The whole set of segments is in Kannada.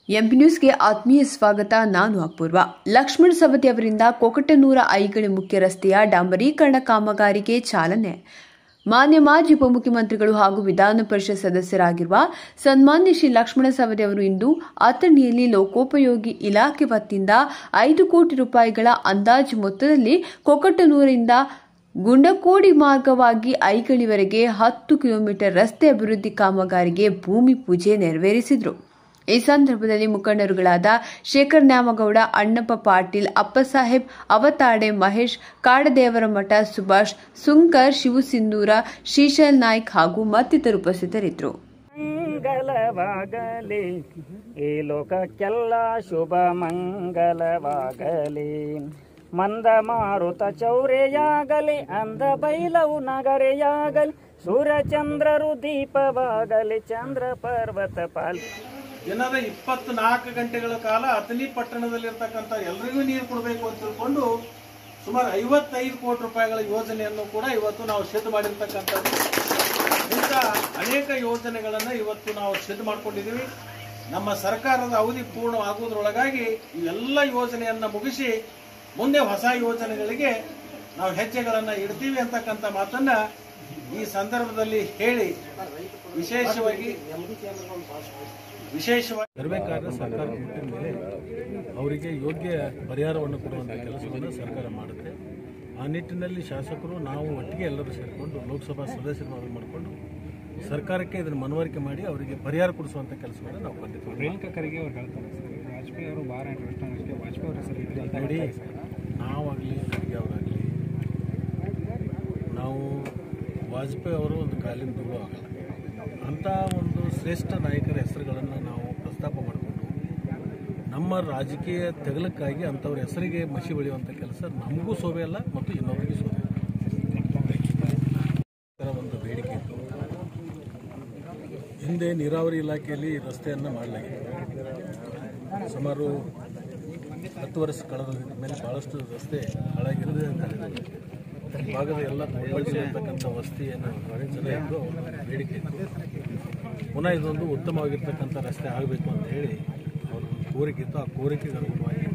ಎಂಪಿ ನ್ಯೂಸ್ಗೆ ಆತ್ಮೀಯ ಸ್ವಾಗತ ನಾನು ಅಪೂರ್ವ ಲಕ್ಷ್ಮಣ್ ಸವದಿ ಅವರಿಂದ ಕೊಕಟನೂರ ಐಗಳಿ ಮುಖ್ಯ ರಸ್ತೆಯ ಡಾಂಬರೀಕರಣ ಕಾಮಗಾರಿಗೆ ಚಾಲನೆ ಮಾನ್ಯ ಮಾಜಿ ಉಪಮುಖ್ಯಮಂತ್ರಿಗಳು ಹಾಗೂ ವಿಧಾನ ಪರಿಷತ್ ಸದಸ್ಯರಾಗಿರುವ ಸನ್ಮಾನ್ಯ ಶ್ರೀ ಲಕ್ಷ್ಮಣ ಸವದಿ ಅವರು ಇಂದು ಅಥಣಿಯಲ್ಲಿ ಲೋಕೋಪಯೋಗಿ ಇಲಾಖೆ ವತಿಯಿಂದ ಐದು ಕೋಟಿ ರೂಪಾಯಿಗಳ ಅಂದಾಜು ಮೊತ್ತದಲ್ಲಿ ಕೊಕಟನೂರಿಂದ ಗುಂಡಕೋಡಿ ಮಾರ್ಗವಾಗಿ ಐಗಳಿವರೆಗೆ ಹತ್ತು ಕಿಲೋಮೀಟರ್ ರಸ್ತೆ ಅಭಿವೃದ್ಧಿ ಕಾಮಗಾರಿಗೆ ಭೂಮಿ ಪೂಜೆ ನೆರವೇರಿಸಿದರು ಈ ಸಂದರ್ಭದಲ್ಲಿ ಮುಖಂಡರುಗಳಾದ ಶೇಖರ್ ನ್ಯಾಮಗೌಡ ಅಣ್ಣಪ್ಪ ಪಾಟೀಲ್ ಅಪ್ಪಸಾಹೇಬ್ ಅವತಾಡೆ ಮಹೇಶ್ ಕಾಡದೇವರಮಠ ಸುಭಾಷ್ ಸುಂಕರ್ ಶಿವಸಿಂಧೂರ ಶ್ರೀಶೈಲ್ ನಾಯ್ಕ್ ಹಾಗೂ ಮತ್ತಿತರರು ಉಪಸ್ಥಿತರಿದ್ದರು ಮಂಗಲವಾಗಲಿ ಈ ಲೋಕಕ್ಕೆಲ್ಲ ಶುಭ ಮಂಗಲವಾಗಲಿ ಮಂದ ಮಾರುತ ಚೌರೆಯಾಗಲಿ ಅಂದ ಬೈಲವು ನಗರೆಯಾಗಲಿ ಸೂರ್ಯಚಂದ್ರರು ದೀಪವಾಗಲಿ ಚಂದ್ರ ಪರ್ವತ ಪಾಲ್ ದಿನದ ಇಪ್ಪತ್ನಾಲ್ಕು ಗಂಟೆಗಳ ಕಾಲ ಅಥಣಿ ಪಟ್ಟಣದಲ್ಲಿರ್ತಕ್ಕಂಥ ಎಲ್ರಿಗೂ ನೀರು ಕೊಡಬೇಕು ಅಂತ ತಿಳ್ಕೊಂಡು ಸುಮಾರು ಐವತ್ತೈದು ಕೋಟಿ ರೂಪಾಯಿಗಳ ಯೋಜನೆಯನ್ನು ಕೂಡ ಇವತ್ತು ನಾವು ಸಿದ್ಧ ಮಾಡಿರ್ತಕ್ಕಂಥದ್ದು ಇಂಥ ಅನೇಕ ಯೋಜನೆಗಳನ್ನ ಇವತ್ತು ನಾವು ಸಿದ್ಧ ಮಾಡ್ಕೊಂಡಿದ್ದೀವಿ ನಮ್ಮ ಸರ್ಕಾರದ ಅವಧಿ ಪೂರ್ಣವಾಗುವುದರೊಳಗಾಗಿ ಇವೆಲ್ಲ ಯೋಜನೆಯನ್ನ ಮುಗಿಸಿ ಮುಂದೆ ಹೊಸ ಯೋಜನೆಗಳಿಗೆ ನಾವು ಹೆಜ್ಜೆಗಳನ್ನ ಇಡ್ತೀವಿ ಅಂತಕ್ಕಂಥ ಮಾತನ್ನ ಈ ಸಂದರ್ಭದಲ್ಲಿ ಹೇಳಿ ವಿಶೇಷವಾಗಿ ವಿಶೇಷವಾಗಿ ಬರಬೇಕಾದ್ರೆ ಸರ್ಕಾರ ಕೊಟ್ಟಿದ ಮೇಲೆ ಅವರಿಗೆ ಯೋಗ್ಯ ಪರಿಹಾರವನ್ನು ಕೊಡುವಂಥ ಕೆಲಸವನ್ನು ಸರ್ಕಾರ ಮಾಡುತ್ತೆ ಆ ನಿಟ್ಟಿನಲ್ಲಿ ಶಾಸಕರು ನಾವು ಒಟ್ಟಿಗೆ ಎಲ್ಲರೂ ಸೇರಿಕೊಂಡು ಲೋಕಸಭಾ ಸದಸ್ಯರು ಮಾಡಿಕೊಂಡು ಸರ್ಕಾರಕ್ಕೆ ಇದನ್ನು ಮನವರಿಕೆ ಮಾಡಿ ಅವರಿಗೆ ಪರಿಹಾರ ಕೊಡಿಸುವಂಥ ಕೆಲಸವನ್ನು ನಾವು ಖಂಡಿತ ಪ್ರಿಯಾಂಕಾ ಖರ್ಗೆ ಅವ್ರು ಹೇಳ್ತಾರೆ ಸರ್ ವಾಜಪೇಯಿ ಅವರು ಬಾರ್ ಇಂಟ್ರೆಸ್ಟ್ ಅಷ್ಟೇ ವಾಜಪೇಯಿ ಅವ್ರ ಹೆಸರು ಇದ್ರೆ ಅಂತ ನೋಡಿ ನಾವಾಗಲಿ ಖರ್ಗೆ ಅವರಾಗಲಿ ನಾವು ವಾಜಪೇಯಿ ಅವರು ಒಂದು ಕಾಲಿನ ದೂರ ಆಗಲ್ಲ ಅಂಥ ಒಂದು ಶ್ರೇಷ್ಠ ನಾಯಕರ ಹೆಸರುಗಳನ್ನು ನಾವು ಪ್ರಸ್ತಾಪ ಮಾಡಿಕೊಂಡು ನಮ್ಮ ರಾಜಕೀಯ ತೆಗಲಕ್ಕಾಗಿ ಅಂಥವ್ರ ಹೆಸರಿಗೆ ಮಸಿ ಬೆಳೆಯುವಂಥ ಕೆಲಸ ನಮಗೂ ಶೋಭೆ ಅಲ್ಲ ಮತ್ತು ಇನ್ನೊಬ್ಬರಿಗೂ ಶೋಭೆ ಅಲ್ಲ ಥರ ಒಂದು ಬೇಡಿಕೆ ಇತ್ತು ಹಿಂದೆ ನೀರಾವರಿ ಇಲಾಖೆಯಲ್ಲಿ ಈ ರಸ್ತೆಯನ್ನು ಮಾಡಲಾಗಿದೆ ಸುಮಾರು ಹತ್ತು ವರ್ಷ ಕಳೆದ ಮೇಲೆ ಭಾಳಷ್ಟು ರಸ್ತೆ ಹಾಳಾಗಿರದೆ ಅಂತ ಹೇಳಿದ್ರು. ಈ ಭಾಗದ ಎಲ್ಲ ಬಳಸಿರ್ತಕ್ಕಂಥ ವಸ್ತಿಯನ್ನು ಜನ ಇದ್ದು ಅವ್ರ ಬೇಡಿಕೆ ಇತ್ತು ಪುನಃ ಇದೊಂದು ಉತ್ತಮವಾಗಿರ್ತಕ್ಕಂಥ ರಸ್ತೆ ಆಗಬೇಕು ಅಂತ ಹೇಳಿ ಅವ್ರ ಒಂದು ಕೋರಿಕೆ ಇತ್ತು ಆ ಕೋರಿಕೆಗೆ ಅನುಗುಣವಾಗಿ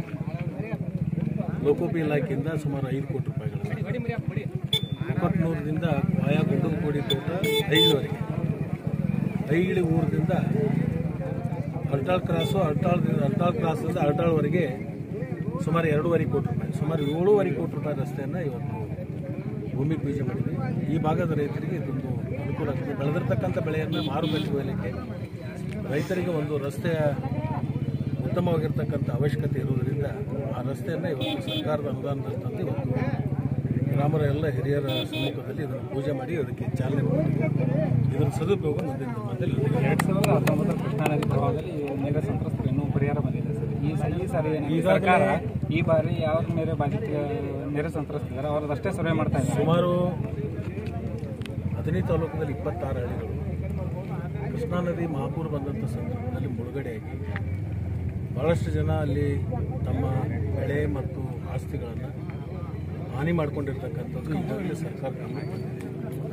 ಲೋಕೋಪಿ ಇಲಾಖೆಯಿಂದ ಸುಮಾರು ಐದು ಕೋಟಿ ರೂಪಾಯಿಗಳನ್ನು ಕೊಕ್ಕಟ್ನೂರದಿಂದ ಆಯಾ ಗುಂಡಲಕೋಡಿ ತೋಟ ಐದುವರೆಗೆ ಐಗಿಳಿ ಊರದಿಂದ ಅರ್ಟಾಳ್ ಕ್ರಾಸು ಅರ್ಟಾಳ್ ಅರ್ಟಾಳ್ ಕ್ರಾಸಿಂದ ಅರ್ಟಾಳ್ವರೆಗೆ ಸುಮಾರು ಎರಡೂವರೆ ಕೋಟಿ ರೂಪಾಯಿ ಸುಮಾರು ಏಳೂವರೆ ಕೋಟಿ ರೂಪಾಯಿ ರಸ್ತೆಯನ್ನು ಇವತ್ತು ಭೂಮಿ ಪೂಜೆ ಮಾಡಿದ್ವಿ ಈ ಭಾಗದ ರೈತರಿಗೆ ಇದೊಂದು ಅನುಕೂಲ ಆಗ್ತದೆ ಬೆಳೆದಿರ್ತಕ್ಕಂಥ ಬೆಳೆಯನ್ನು ಮಾರುಕಟ್ಟೆ ಒಯ್ಯಲಿಕ್ಕೆ ರೈತರಿಗೆ ಒಂದು ರಸ್ತೆಯ ಉತ್ತಮವಾಗಿರ್ತಕ್ಕಂಥ ಅವಶ್ಯಕತೆ ಇರುವುದರಿಂದ ಆ ರಸ್ತೆಯನ್ನು ಇವತ್ತು ಸರ್ಕಾರದ ಅನುದಾನದಲ್ಲಿ ತಂದು ಇವತ್ತು ಗ್ರಾಮದ ಎಲ್ಲ ಹಿರಿಯರ ಸಮ್ಮುಖದಲ್ಲಿ ಇದನ್ನು ಪೂಜೆ ಮಾಡಿ ಅದಕ್ಕೆ ಚಾಲನೆ ಕೊಟ್ಟಿದ್ದೀವಿ ಇದರ ಸದುಪಯೋಗ ಮುಂದಿನ ದಿನದಲ್ಲಿ ಇದೆ. ಎರಡ್ ಸಾವಿರದ ಹತ್ತೊಂಬತ್ತರ ಕೃಷ್ಣಾ ನದಿ ಪ್ರವಾಹದಲ್ಲಿ ನೆರೆ ಸಂತ್ರಸ್ತರು ಇನ್ನೂ ಪರಿಹಾರ ಬಂದಿದೆ ಸರ್ ಈ ಸ- ಈ ಸಾರಿ ಏನಾಗಿದೆ, ಈಗಾಗಲೇ- ಸರ್ಕಾರ ಈ ಬಾರಿ ಯಾವ ನೆರೆ ಬಾಧಿತ ನೆರೆ ಸಂತ್ರಸ್ತಿದ್ದಾರೆ ಅವ್ರದ್ದಷ್ಟೇ ಸರ್ವೆ ಮಾಡ್ತಾ ಇದ್ದಾರೆ ಸುಮಾರು ಹದಿನೈದು ತಾಲೂಕಿನಲ್ಲಿ ಇಪ್ಪತ್ತಾರು ಹಳ್ಳಿಗಳು ಕೃಷ್ಣಾ ನದಿ ಮಹಾಪೂರ ಬಂದಂಥ ಸಂದರ್ಭದಲ್ಲಿ ಮುಳುಗಡೆಯಾಗಿ ಭಾಳಷ್ಟು ಜನ ಅಲ್ಲಿ ತಮ್ಮ ಬೆಳೆ ಮತ್ತು ಆಸ್ತಿಗಳನ್ನು ಹಾನಿ ಮಾಡಿಕೊಂಡಿರ್ತಕ್ಕಂಥದ್ದು ಈಗಾಗಲೇ ಸರ್ಕಾರ ಗಮನಕ್ಕೆ ಬಂದಿದೆ